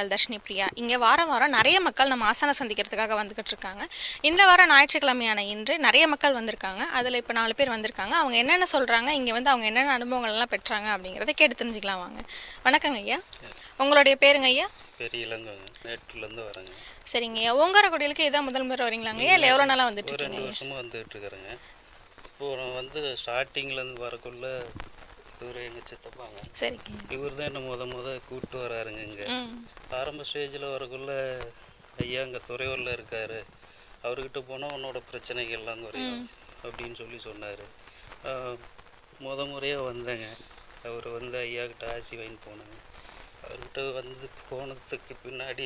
உங்கள் தர்ஷினி பிரியா இங்கே வாரம் வாரம் நிறைய மக்கள் நம்ம ஆசனம் சந்திக்கிறதுக்காக வந்துக்கிட்டு இருக்காங்க இந்த வாரம் ஞாயிற்றுக்கிழமையான இன்று நிறைய மக்கள் வந்திருக்காங்க அதில் இப்போ நாலு பேர் வந்திருக்காங்க அவங்க என்னென்ன சொல்கிறாங்க இங்கே வந்து அவங்க என்னென்ன அனுபவங்கள் எல்லாம் பெற்றாங்க அப்படிங்கிறத கேட்டு தெரிஞ்சுக்கலாம் வாங்க வணக்கங்க ஐயா உங்களுடைய பேருங்க ஐயா பெரிய இளங்கோங்க மேட்டூர்லேருந்து வரேங்க சரிங்க ஐயா ஓங்காரக்குடியிலுக்கு இதான் முதல் முறை வரீங்களாங்க ஐயா இல்லை எவ்வளோ நாளாக வந்துட்டு ஒரு இருக்கீங்க ரெண்டு வருஷமாக வந்துகிட்டு இருக்கிறேங்க இப்போ நான் வந்து ஸ்டார்டிங்லேருந்து வரக்குள்ள இவர் எங்கள் சித்தப்பாங்க சரிங்க இவர் தான் என்ன முத முத கூப்பிட்டு வராருங்க இங்கே ம் ஆரம்ப ஸ்டேஜில் வரக்குள்ள ஐயா இங்கே துறையூரில் இருக்கார் அவர்கிட்ட போனால் உன்னோட பிரச்சனைகள்லாம் குறையும் அப்படின்னு சொல்லி சொன்னார் முத முறையாக வந்தேங்க அவர் வந்து ஐயா கிட்ட ஆசி வாங்கி போனேங்க அவர்கிட்ட வந்து போனதுக்கு பின்னாடி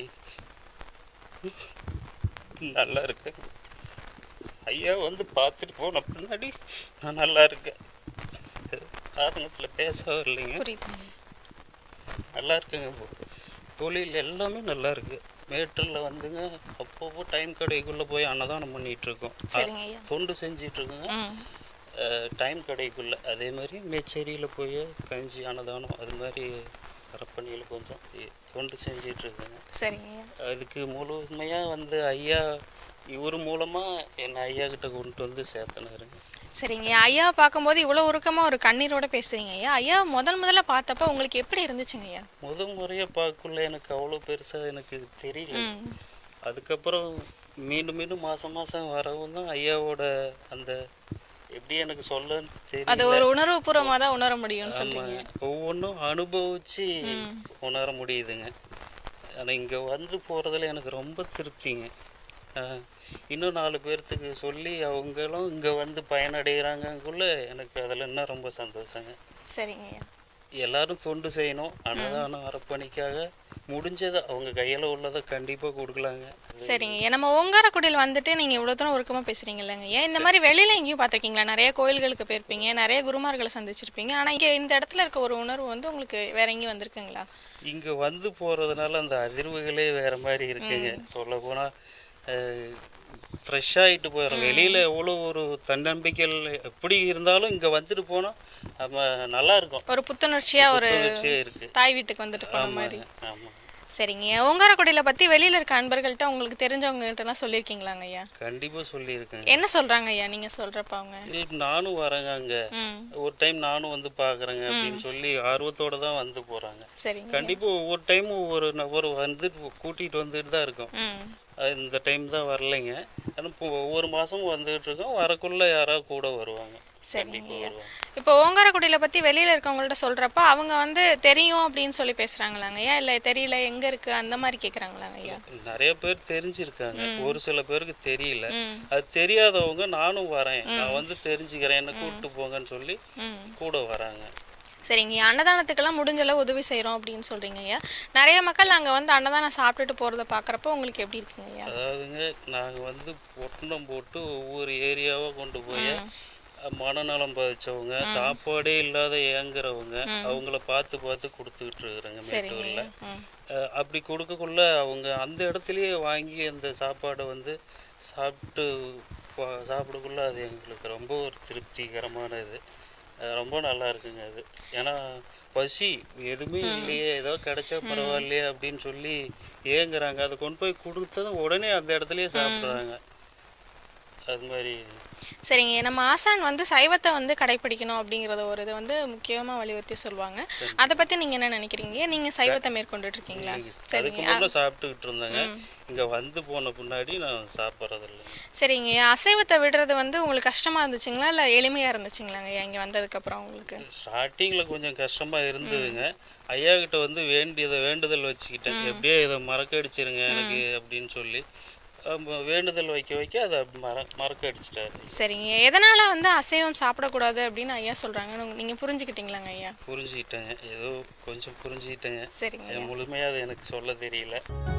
நல்லா இருக்கேன் ஐயா வந்து பார்த்துட்டு போன பின்னாடி நான் நல்லா இருக்கேன் ஆரம்பத்தில் பேசவும் இல்லைங்க புரியுதுங்க நல்லா இருக்குங்க இப்போ தொழில் எல்லாமே நல்லா இருக்கு மேட்டூரில் வந்துங்க அப்பப்போ டைம் கடைக்குள்ளே போய் அன்னதானம் பண்ணிட்டு இருக்கோம் சரிங்க ஐயா தொண்டு செஞ்சிட்டு இருக்கோங்க ம் டைம் கடைக்குள்ளே அதே மாதிரி மேச்சேரியில் போய் கஞ்சி அன்னதானம் அது மாதிரி அரப்பணியில் கொஞ்சம் இ- தொண்டு செஞ்சிட்டு இருக்கேங்க சரிங்க ஐயா அதுக்கு முழுமையாக வந்து ஐயா இவர் மூலமாக என்னை ஐயா கிட்ட கொண்டு வந்து சேர்த்தனாருங்க சரிங்க ஐயா பார்க்கும்போது இவ்வளோ உருக்கமாக ஒரு கண்ணீரோட பேசுறீங்க ஐயா ஐயா முதல் முதல்ல பார்த்தப்ப உங்களுக்கு எப்படி இருந்துச்சுங்க ஐயா முத முறையாக பார்க்கக்குள்ள எனக்கு அவ்வளோ பெருசாக எனக்கு தெரியல ம் அதுக்கப்புறம் மீண்டும் மீண்டும் மாதம் மாதம் வரவும் தான் ஐயாவோட அந்த எப்படி எனக்கு சொல்ல அது தெரியல ஒரு உணர்வுபூர்வமாக தான் உணர முடியும்னு சொல்றீங்க ஆமாங்க ஒவ்வொன்றும் அனுபவிச்சு உணர முடியுதுங்க ஆனால் இங்கே வந்து போகிறதுல எனக்கு ரொம்ப திருப்திங்க ஆஹ், இன்னும் நாலு பேர்த்துக்கு சொல்லி அவங்களும் இங்கே வந்து பயனடைகிறாங்கக்குள்ள எனக்கு அதில் இன்னும் ரொம்ப சந்தோஷங்க சரிங்க ஐயா எல்லாரும் தொண்டு செய்யணும் அன்னதானம் அரப்பணிக்காக முடிஞ்சதை அவங்க கையில் உள்ளதை கண்டிப்பாக கொடுக்கலாங்க சரிங்க ஐயா நம்ம ஓங்காரக்குடியில் வந்துட்டு நீங்கள் இவ்வளோ தூரம் உருக்கமாக பேசுகிறீங்க இல்லைங்க ஐயா இந்த மாதிரி வெளியில் எங்கேயும் பார்த்துருக்கீங்களா நிறைய கோயில்களுக்கு போயிருப்பீங்க நிறைய குருமார்களை சந்திச்சிருப்பீங்க ஆனால் இங்கே இந்த இடத்துல இருக்க ஒரு உணர்வு வந்து உங்களுக்கு வேற எங்கேயும் வந்திருக்குங்களா இங்கே வந்து போகிறதுனால அந்த அதிர்வுகளே வேறு மாதிரி இருக்குங்க சொல்ல போனால் ஃப்ரெஷ் ஆகிட்டு போயிடும் வெளியில் எவ்வளோ ஒரு தன்னம்பிக்கைகள் எப்படி இருந்தாலும் இங்கே வந்துட்டு போனால் நம்ம நல்லா இருக்கும் ஒரு புத்துணர்ச்சியாக ஒரு புத்துணர்ச்சியாக இருக்குது தாய் வீட்டுக்கு வந்துட்டு போன மாதிரி ஆமாம் சரிங்க ஐயா ஓங்காரக்குடியில் பற்றி வெளியில் இருக்க அன்பர்கள்ட்ட உங்களுக்கு தெரிஞ்சவங்ககிட்டலாம் சொல்லியிருக்கீங்களாங்க ஐயா கண்டிப்பாக சொல்லியிருக்கேங்க என்ன சொல்கிறாங்க ஐயா நீங்கள் சொல்கிறப்ப அவங்க இல்லை நானும் வரேங்க அங்கே ம் ஒரு டைம் நானும் வந்து பார்க்குறேங்க அப்படின்னு சொல்லி ஆர்வத்தோடு தான் வந்து போகிறாங்க சரிங்க கண்டிப்பாக ஒவ்வொரு டைமும் ஒவ்வொரு நபர் வந்துட்டு கூட்டிகிட்டு வந்துட்டு தான் இருக்கோம் ம் அது இந்த டைம் தான் வரலைங்க ஆனால் இப்போ ஒவ்வொரு மாதமும் வந்துகிட்டு இருக்கோம் வரக்குள்ளே யாராவது கூட வருவாங்க சரிங்க கண்டிப்பாக ஐயா வருவாங்க இப்போ ஓங்காரக்குடியில் பற்றி வெளியில் இருக்கவங்கள்ட்ட சொல்கிறப்ப அவங்க வந்து தெரியும் அப்படின்னு சொல்லி பேசுகிறாங்களாங்க ஐயா இல்லை தெரியல எங்கே இருக்குது அந்த மாதிரி கேட்குறாங்களாங்க ஐயா நிறைய பேர் தெரிஞ்சிருக்காங்க ஒரு சில பேருக்கு தெரியல ம் அது தெரியாதவங்க நானும் வரேன் நான் வந்து தெரிஞ்சுக்கிறேன் என்ன கூப்பிட்டு போங்கன்னு சொல்லி ம் கூட வராங்க சரிங்க ஐயா அன்னதானத்துக்கெல்லாம் முடிஞ்ச அளவு உதவி செய்கிறோம் அப்படின்னு சொல்கிறீங்க ஐயா நிறைய மக்கள் அங்கே வந்து அன்னதானம் சாப்பிட்டுட்டு போகிறத பார்க்குறப்போ உங்களுக்கு எப்படி இருக்குங்க ஐயா அதாவதுங்க நாங்கள் வந்து பொட்டணம் போட்டு ஒவ்வொரு ஏரியாவாக கொண்டு போய் மனநலம் பாதிச்சவங்க சாப்பாடே இல்லாத ஏங்குறவங்க அவங்கள பார்த்து பார்த்து கொடுத்துக்கிட்டு இருக்கிறாங்க சரிங்க மேட்டூரில் ஐயா ம் அஹ் அப்படி கொடுக்கக்குள்ள அவங்க அந்த இடத்துலயே வாங்கி அந்த சாப்பாடை வந்து சாப்பிட்டு பா- சாப்பிடக்குள்ள அது எங்களுக்கு ரொம்ப ஒரு திருப்திகரமானது அஹ் ரொம்ப நல்லா இருக்குங்க அது ஏன்னா பசி எதுவுமே இல்லையே ஏதோ கிடைச்சா பரவாயில்லையே அப்படின்னு சொல்லி ஏங்குறாங்க அதை கொண்டு போய் கொடுத்ததும் உடனே அந்த இடத்துலயே சாப்பிட்றாங்க அது மாதிரி சரிங்க நம்ம ஆசான் வந்து சைவத்தை வந்து கடைப்பிடிக்கணும் அப்படிங்கிறத ஒரு இதை வந்து முக்கியமாக வலியுறுத்தி சொல்லுவாங்க அதை பற்றி நீங்கள் என்ன நினைக்கிறீங்க நீங்கள் சைவத்தை மேற்கொண்டுட்டு இருக்கீங்களா அதுக்கு சரிங்க முன்னே சாப்பிட்டுக்கிட்டு இருந்தாங்க இங்கே வந்து போன பின்னாடி நான் சாப்பிட்றது இல்லைங்க சரிங்க அசைவத்தை விடுறது வந்து உங்களுக்கு கஷ்டமாக இருந்துச்சுங்களா இல்லை எளிமையாக இருந்துச்சுங்களாங்க ஐயா இங்கே வந்ததுக்கப்புறம் உங்களுக்கு ஸ்டார்டிங்கில் கொஞ்சம் கஷ்டமாக இருந்ததுங்க ஐயா கிட்ட வந்து வேண்டியதை வேண்டுதல் வச்சுக்கிட்டேன் எப்படியோ இதை மறக்கடிச்சிருங்க எனக்கு அப்படின்னு சொல்லி ஆமா, வேண்டுதல் வைக்க வைக்க அதை மற மறக்கடிச்சிட்டாரு சரிங்க எதனால் வந்து அசைவம் சாப்பிடக்கூடாது அப்படின்னு ஐயா சொல்கிறாங்கன்னு நீங்கள் புரிஞ்சுக்கிட்டீங்களாங்க ஐயா புரிஞ்சுக்கிட்டேங்க ஏதோ கொஞ்சம் புரிஞ்சுக்கிட்டேங்க சரிங்க முழுமையாக அது எனக்கு சொல்ல தெரியல